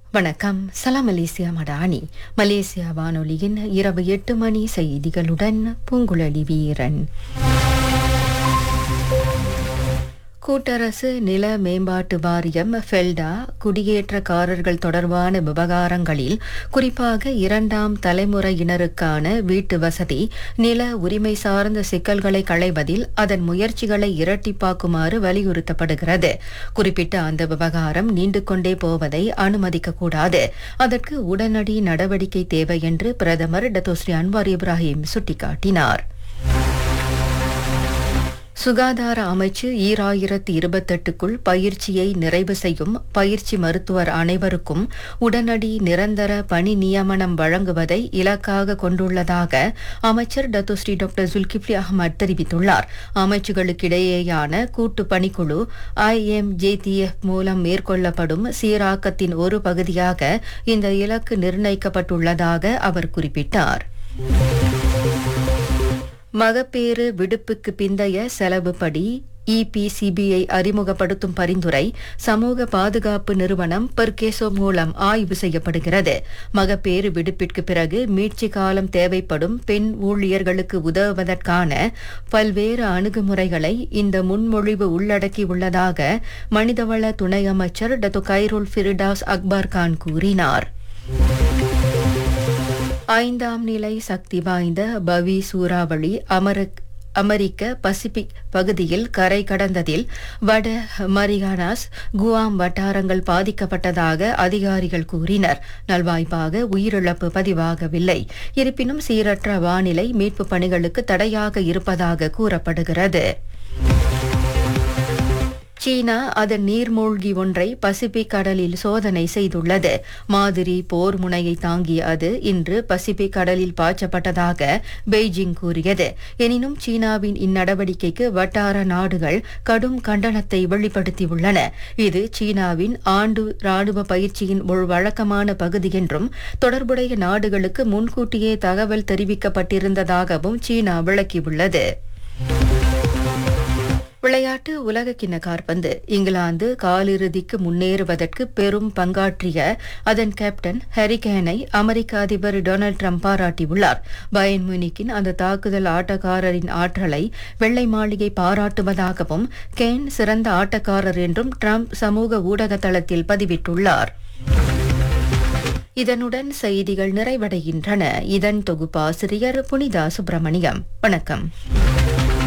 வணக்கம் சலாம் Malaysia Madani Malaysia வானொலியின் இரவு எட்டு மணி செய்திகளுடன் பூங்குழலி வீரன் கூட்டரசு நில மேம்பாட்டு வாரியம் ஃபெல்டா குடியேற்றக்காரர்கள் தொடர்பான விவகாரங்களில் குறிப்பாக இரண்டாம் தலைமுறையினருக்கான வீட்டு வசதி நில உரிமை சார்ந்த சிக்கல்களை களைவதில் அதன் முயற்சிகளை இரட்டிப்பாக்குமாறு வலியுறுத்தப்படுகிறது குறிப்பிட்ட அந்த விவகாரம் நீண்டு கொண்டே போவதை அனுமதிக்கக்கூடாது அதற்கு உடனடி நடவடிக்கை தேவை என்று பிரதமர் டத்தோஸ்ரீ அன்வார் இப்ராஹிம் சுட்டிக்காட்டினார் சுகாதார அமைச்சு ஈராயிரத்து இருபத்தெட்டுக்குள் பயிற்சியை நிறைவு செய்யும் பயிற்சி மருத்துவர் அனைவருக்கும் உடனடி நிரந்தர பணி நியமனம் வழங்குவதை இலக்காக கொண்டுள்ளதாக அமைச்சர் டத்துஸ்ரீ டாக்டர் ஜுல்கிப்லி அகமது தெரிவித்துள்ளார் அமைச்சுகளுக்கிடையேயான கூட்டு பணிக்குழு ஐஎம்ஜேடிஎஃப் மூலம் மேற்கொள்ளப்படும் சீராக்கத்தின் ஒரு பகுதியாக இந்த இலக்கு நிர்ணயிக்கப்பட்டுள்ளதாக அவர் குறிப்பிட்டார் மகப்பேறு விடுப்புக்கு பிந்தைய செலவுப்படி இபிசிபிஐ அறிமுகப்படுத்தும் பரிந்துரை சமூக பாதுகாப்பு நிறுவனம் பெர்கேசோ மூலம் ஆய்வு செய்யப்படுகிறது மகப்பேறு விடுப்பிற்கு பிறகு மீட்சி காலம் தேவைப்படும் பெண் ஊழியர்களுக்கு உதவுவதற்கான பல்வேறு அணுகுமுறைகளை இந்த முன்மொழிவு உள்ளடக்கியுள்ளதாக மனிதவள துணை அமைச்சர் டத்து கைருல் ஃபிரிடாஸ் அக்பர் கான் கூறினார் ஐந்தாம் நிலை சக்தி வாய்ந்த பவி சூறாவளி அமரக் அமெரிக்க பசிபிக் பகுதியில் கரை கடந்ததில் வட மரிகானாஸ் குவாம் வட்டாரங்கள் பாதிக்கப்பட்டதாக அதிகாரிகள் கூறினர் நல்வாய்ப்பாக உயிரிழப்பு பதிவாகவில்லை இருப்பினும் சீரற்ற வானிலை மீட்பு பணிகளுக்கு தடையாக இருப்பதாக கூறப்படுகிறது சீனா அதன் நீர்மூழ்கி ஒன்றை பசிபிக் கடலில் சோதனை செய்துள்ளது மாதிரி போர் முனையை தாங்கிய அது இன்று பசிபிக் கடலில் பாய்ச்சப்பட்டதாக பெய்ஜிங் கூறியது எனினும் சீனாவின் இந்நடவடிக்கைக்கு வட்டார நாடுகள் கடும் கண்டனத்தை வெளிப்படுத்தியுள்ளன இது சீனாவின் ஆண்டு ராணுவ பயிற்சியின் ஒரு வழக்கமான பகுதி என்றும் தொடர்புடைய நாடுகளுக்கு முன்கூட்டியே தகவல் தெரிவிக்கப்பட்டிருந்ததாகவும் சீனா விளக்கியுள்ளது விளையாட்டு உலகக்கிண்ண காற்பந்து இங்கிலாந்து காலிறுதிக்கு முன்னேறுவதற்கு பெரும் பங்காற்றிய அதன் கேப்டன் ஹரிகேனை அமெரிக்க அதிபர் டொனால்டு ட்ரம்ப் பாராட்டியுள்ளார் பயன் முனிக்கின் அந்த தாக்குதல் ஆட்டக்காரரின் ஆற்றலை வெள்ளை மாளிகை பாராட்டுவதாகவும் கேன் சிறந்த ஆட்டக்காரர் என்றும் ட்ரம்ப் சமூக ஊடக தளத்தில் பதிவிட்டுள்ளார் இதனுடன் செய்திகள் நிறைவடைகின்றன இதன் தொகுப்பாசிரியர் புனிதா சுப்பிரமணியம் வணக்கம்